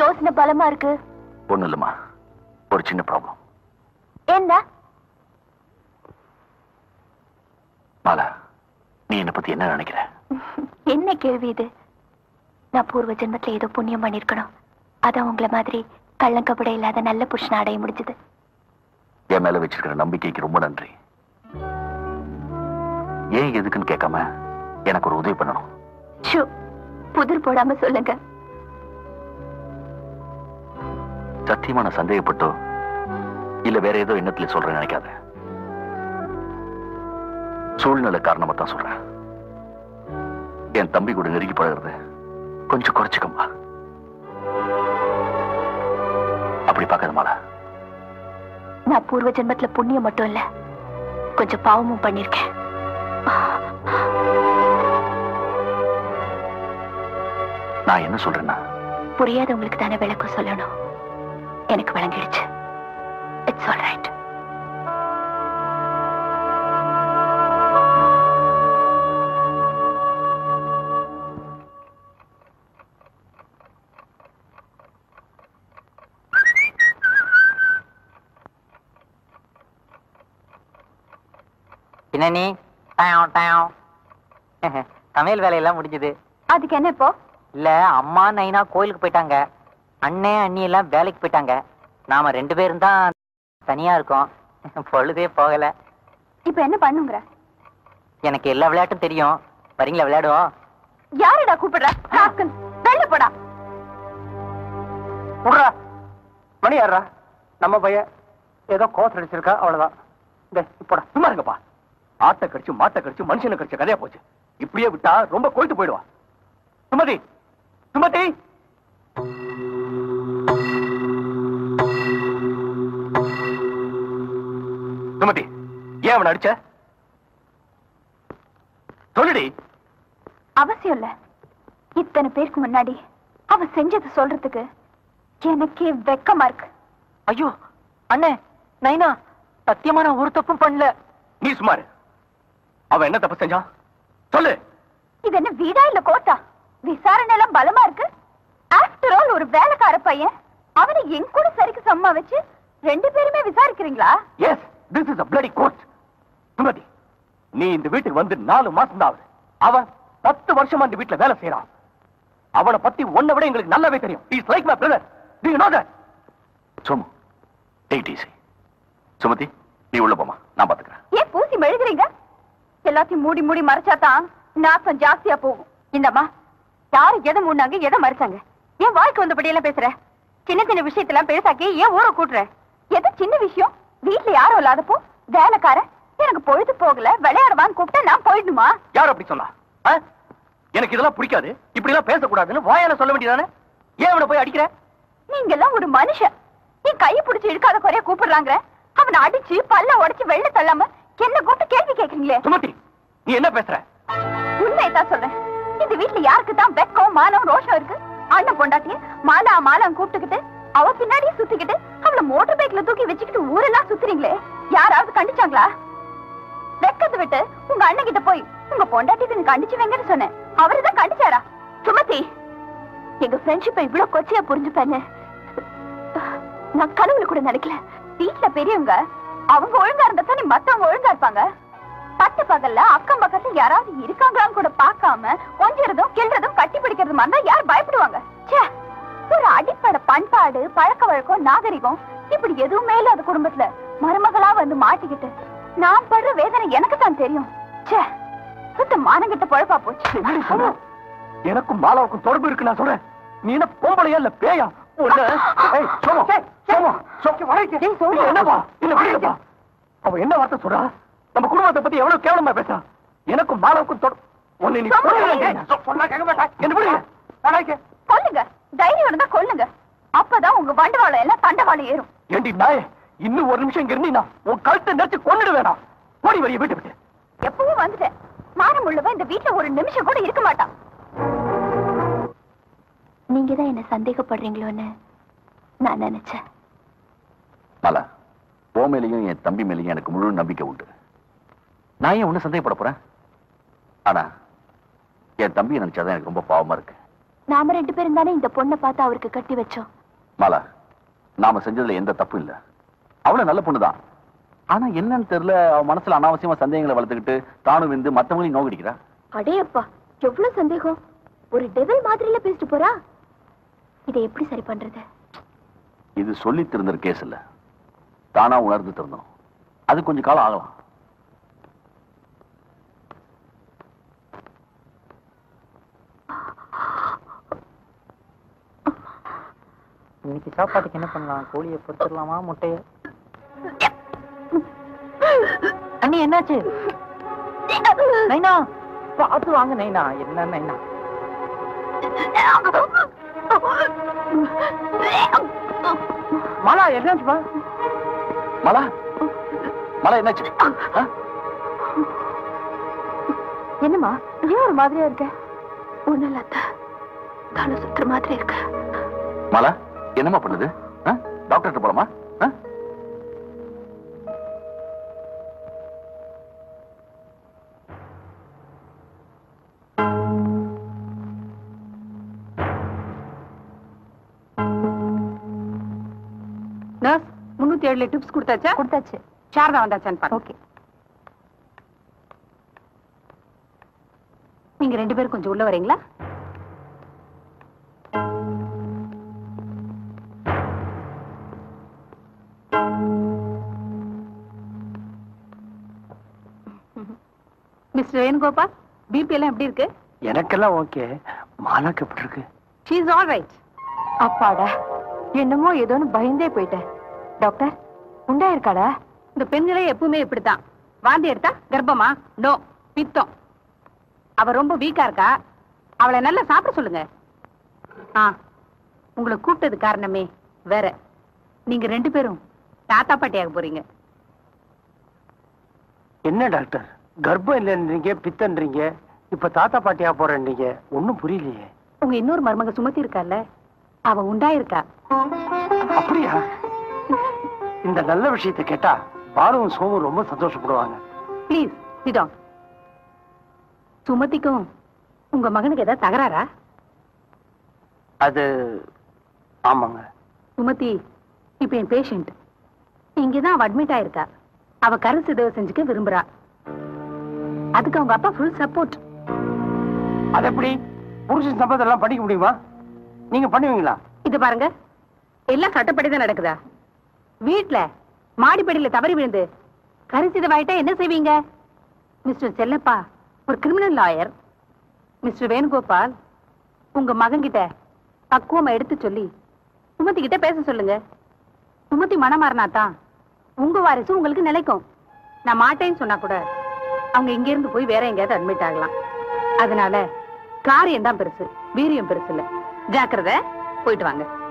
யோசனை பலமா இருக்கு ஒண்ணும் இல்லம்மா ஒரு சின்ன ப்ராப்ளம் என்ன மாலா நீ என்னை பத்தி என்ன நினைக்கிற என்ன கேள்வி இது நான் பூர்வ ஜென்மத்துல ஏதோ புண்ணியம் பண்ணிருக்கணும் அதான் உங்களை மாதிரி கள்ளங்கப்பட இல்லாத நல்ல புருஷனை அடைய முடிஞ்சது என் மேல வச்சிருக்கிற நம்பிக்கைக்கு ரொம்ப நன்றி ஏன் எதுக்குன்னு கேட்காம எனக்கு ஒரு உதவி பண்ணணும் ஷூ புதிர் போடாம சொல்லுங்க சத்தியமா நான் சந்தேகப்பட்டோ இல்ல வேற ஏதோ எண்ணத்துல சொல்றேன்னு நினைக்காத சூழ்நிலை காரணமா தான் சொல்றேன் என் தம்பி கூட நெருங்கி பழகிறது கொஞ்சம் குறைச்சிக்கம்மா அப்படி பார்க்காத மாலா நான் பூர்வ ஜென்மத்துல புண்ணியம் மட்டும் இல்ல கொஞ்சம் பாவமும் பண்ணிருக்கேன் நான் என்ன சொல்றேன்னா புரியாதவங்களுக்கு தானே விளக்கம் சொல்லணும் எனக்கு விளங்கிடுச்சு இட்ஸ் ஆல் ரைட் பின்னணி டயம் டயம் சமையல் வேலையெல்லாம் முடிஞ்சது அதுக்கு என்ன இப்போ இல்ல அம்மா நைனா கோயிலுக்கு போயிட்டாங்க அண்ணே அண்ணி எல்லாம் வேலைக்கு போயிட்டாங்க நாம ரெண்டு பேரும் தான் தனியா இருக்கோம் பொழுதே போகல இப்ப என்ன பண்ணுங்கிற எனக்கு எல்லா விளையாட்டும் தெரியும் வரீங்களா விளையாடுவோம் யாருடா கூப்பிடுற ராஸ்கல், வெளில போடா விடுறா மணி யாரா நம்ம பையன் ஏதோ கோஸ் அடிச்சிருக்கா அவ்வளவுதான் இந்த இப்போடா சும்மா இருங்கப்பா ஆட்டை கடிச்சு மாட்டை கடிச்சு மனுஷனை கடிச்ச கதையா போச்சு இப்படியே விட்டா ரொம்ப கொழுத்து போயிடுவா சுமதி சுமதி சுமதி ஏன் அவனை அடிச்ச சொல்லுடி அவசியம் இல்ல இத்தனை பேருக்கு முன்னாடி அவ செஞ்சது சொல்றதுக்கு எனக்கே வெக்கமா இருக்கு ஐயோ அண்ணே நைனா சத்தியமா நான் ஒரு தப்பும் பண்ணல நீ சுமாரு அவன் என்ன தப்பு செஞ்சான் சொல்லு இது என்ன வீடா இல்ல கோட்டா விசாரணை எல்லாம் பலமா இருக்கு ஆஃப்டர் ஆல் ஒரு வேலைக்கார பையன் அவனை என் கூட சரிக்கு சம்மா வச்சு ரெண்டு பேருமே விசாரிக்கிறீங்களா yes this is a bloody court Sumathi நீ இந்த வீட்டுக்கு வந்து நாலு மாசம் தான் ஆகுது அவன் பத்து வருஷமா இந்த வீட்டுல வேலை செய்யறான் அவனை பத்தி உன்னை விட எங்களுக்கு நல்லாவே தெரியும் is like my brother do you know that Somu take easy Sumathi நீ உள்ள போமா நான் பாத்துக்கிறேன் ஏன் பூசி மெழுகுறீங்க எல்லாத்தையும் மூடி மூடி மறைச்சாதான் நாசம் ஜாஸ்தியா போகும் இந்தம்மா யாரு எதை மூடினாங்க எதை மறைச்சாங்க ஏன் வாழ்க்கை வந்தபடி எல்லாம் பேசுற சின்ன சின்ன விஷயத்தெல்லாம் பெருசாக்கி ஏன் ஊரை கூட்டுற எது சின்ன விஷயம் வீட்ல யாரும் இல்லாதப்போ வேலைக்கார எனக்கு பொழுது போகல விளையாடுவான்னு கூப்பிட்டா நான் போயிடணுமா யார் அப்படி சொன்னா ஆ? எனக்கு இதெல்லாம் பிடிக்காது இப்படி எல்லாம் பேசக்கூடாதுன்னு வாயால சொல்ல வேண்டியதானே ஏன் அவனை போய் அடிக்கிற நீங்க எல்லாம் ஒரு மனுஷன் நீ கையை பிடிச்சு இழுக்காத குறைய கூப்பிடுறாங்க அவனை அடிச்சு பல்ல உடைச்சு வெளில தள்ளாம என்ன கூப்பிட்டு கேள்வி கேக்குறீங்களே சுமதி நீ என்ன பேசுற உண்மையதான் சொல்றேன் இந்த வீட்ல யாருக்கு தான் வெக்கம் மானம் ரோஷம் இருக்கு அண்ணன் பொண்டாட்டிய மாலா மாலாம் கூப்பிட்டுக்கிட்டு அவ பின்னாடியே சுத்திக்கிட்டு அவள மோட்டார் பைக்ல தூக்கி வச்சுக்கிட்டு ஊரெல்லாம் சுத்துறீங்களே யாராவது கண்டிச்சாங்களா வெக்கத்தை விட்டு உங்க அண்ணன் கிட்ட போய் உங்க பொண்டாட்டி நீ கண்டிச்சு வைங்கன்னு சொன்னேன் அவருதான் கண்டிச்சாரா சுமதி எங்க ஃப்ரெண்ட்ஷிப்பை இவ்வளவு கொச்சையா புரிஞ்சுப்பேன்னு நான் கனவுல கூட நினைக்கல வீட்ல பெரியவங்க அவங்க ஒழுங்கா இருந்தா தானே மத்தவங்க ஒழுங்கா இருப்பாங்க பத்து பகல்ல அக்கம் பக்கத்துல யாராவது இருக்காங்களான்னு கூட பார்க்காம கொஞ்சிறதும் கிள்றதும் கட்டி பிடிக்கிறது மாதிரி தான் யார் பயப்படுவாங்க ச்சே ஒரு அடிப்படை பண்பாடு பழக்க வழக்கம் நாகரிகம் இப்படி எதுவுமே இல்லாத குடும்பத்துல மருமகளா வந்து மாட்டிக்கிட்டு நான் படுற வேதனை எனக்கு தான் தெரியும் ச்சே சுத்த மானங்கிட்ட பொழப்பா போச்சு என்னடி சொல்ற? எனக்கும் மாலாவுக்கும் தொடர்பு இருக்கு நான் சொல்றேன் நீ என்ன பொம்பளையா இல்ல பேயா உன்னை- ஏய், சோமு, சோமு, சோமு, வரைக்கு. நீ என்னப்பா? என்ன விடுங்கப்பா. அவ என்ன வார்த்தை சொல்றா நம்ம குடும்பத்தை பத்தி எவ்வளவு கேவலமா பேசுறா எனக்கும் மாலாவுக்கும் தொட உன்னை நீ சோமு, கொல்லுங்க. சொ- சொன்னா கேட்க மாட்டா. என்ன விடுங்க. வரைக்கு. கொல்லுங்க தைரியம் இருந்தா கொல்லுங்க அப்பதான் உங்க வண்டவாளம் எல்லாம் தண்டவாளம் ஏறும் ஏண்டி நாயே இன்னும் ஒரு நிமிஷம் இங்க இருந்தீனா உன் கழுத்தை நெரிச்சு கொண்டுடு வேணாம் போடி வழிய வீட்டு விட்டு எப்பவும் வந்துட்டேன் மானம் உள்ளவன் இந்த வீட்ல ஒரு நிமிஷம் கூட இருக்க மாட்டான் நீங்க தான் என்ன சந்தேகப்படுறீங்களோன்னு நான் நினைச்சேன் மாலா உன் மேலேயும் என் தம்பி மேலேயும் எனக்கு முழு நம்பிக்கை உண்டு நான் ஏன் ஒண்ணு சந்தேகப்பட போறேன் ஆனா என் தம்பியை நினைச்சாதான் எனக்கு ரொம்ப பாவமா இருக்கு நாம ரெண்டு பேரும் தானே இந்த பொண்ணை பார்த்து அவருக்கு கட்டி வச்சோம் மாலா நாம செஞ்சதுல எந்த தப்பு இல்ல அவள நல்ல பொண்ணுதான் ஆனா என்னன்னு தெரியல அவ மனசுல அனாவசியமா சந்தேகங்களை வளர்த்துக்கிட்டு தானும் வந்து மத்தவங்களையும் நோக்கடிக்கிறா அடே அப்பா எவ்வளவு சந்தேகம் ஒரு டெவில் மாதிரில பேசிட்டு போறா இதை எப்படி சரி பண்றது இது சொல்லி திருந்துற கேஸ் இல்ல தானா உணர்ந்து திருந்தணும் அது கொஞ்சம் காலம் ஆகலாம் இன்னைக்கு சாப்பாட்டுக்கு என்ன பண்ணலாம் கோழியை பொறுத்துடலாமா முட்டைய அண்ணி என்னாச்சு நைனா பார்த்து வாங்க நைனா என்ன நைனா மாலா என்னாச்சுப்பா மாலா மாலா என்னாச்சு ஆ? என்னம்மா ஏன் ஒரு மாதிரியா இருக்க ஒண்ணு இல்லாத தலை சுத்துற மாதிரி இருக்க மாலா என்னம்மா பண்ணுது ஆ? டாக்டர்கிட்ட போலாமா ஆ? நர்ஸ் முன்னூத்தி ஏழுல டிப்ஸ் கொடுத்தாச்சா கொடுத்தாச்சு சாரதா வந்தாச்சான்னு பாருங்க ஓகே நீங்க ரெண்டு பேரும் கொஞ்சம் உள்ள வரீங்களா மிஸ்டர் வேணுகோபால் பிபி எல்லாம் எப்படி இருக்கு எனக்கெல்லாம் ஓகே மாலாக்கு எப்படி இருக்கு ஷீ இஸ் ஆல் ரைட் அப்பாடா என்னமோ ஏதோன்னு பயந்தே போயிட்டேன் டாக்டர் உண்டா இருக்காடா இந்த பெண்களே எப்பவுமே இப்படித்தான் வாந்தி எடுத்தா கர்ப்பமா நோ பித்தம் அவ ரொம்ப வீக்கா இருக்கா அவளை நல்லா சாப்பிட சொல்லுங்க ஆ உங்களை கூப்பிட்டது காரணமே வேற நீங்க ரெண்டு பேரும் தாத்தா பாட்டியாக போறீங்க என்ன டாக்டர் கர்ப்பம் இல்லைன்றீங்க பித்தன்றீங்க இப்ப தாத்தா பாட்டியா போறேன்றீங்க ஒண்ணும் புரியலையே உங்க இன்னொரு மருமக சுமத்தி இருக்கால அவ உண்டாயிருக்கா அப்படியா இந்த நல்ல விஷயத்தை கேட்டா பாலுவும் சோமும் ரொம்ப சந்தோஷப்படுவாங்க ப்ளீஸ் சிடான் சுமதிக்கும் உங்க மகனுக்கு ஏதாவது தகராறா அது ஆமாங்க சுமதி இப்ப என் பேஷண்ட் இங்கதான் அவ அட்மிட் ஆயிருக்கா அவ கரு சிதவை செஞ்சுக்க விரும்புறா அதுக்கு அவங்க அப்பா ஃபுல் சப்போர்ட் அது எப்படி புருஷன் சம்பந்தம் எல்லாம் படிக்க முடியுமா நீங்க பண்ணுவீங்களா இது பாருங்க எல்லாம் சட்டப்படி தான் நடக்குதா வீட்ல மாடிப்படியில தவறி விழுந்து கரு சிதவாயிட்டா என்ன செய்வீங்க மிஸ்டர் செல்லப்பா ஒரு கிரிமினல் லாயர் மிஸ்டர் வேணுகோபால் உங்க மகன்கிட்ட பக்குவமா எடுத்து சொல்லி சுமதி கிட்ட பேச சொல்லுங்க சுமதி மனம் மாறினாதான் உங்க வாரிசு உங்களுக்கு நிலைக்கும் நான் மாட்டேன்னு சொன்னா கூட அவங்க இங்க இருந்து போய் வேற எங்கேயாவது அட்மிட் ஆகலாம் அதனால காரியம் தான் பெருசு வீரியம் பெருசு இல்ல ஜாக்கிரதை போயிட்டு வாங்க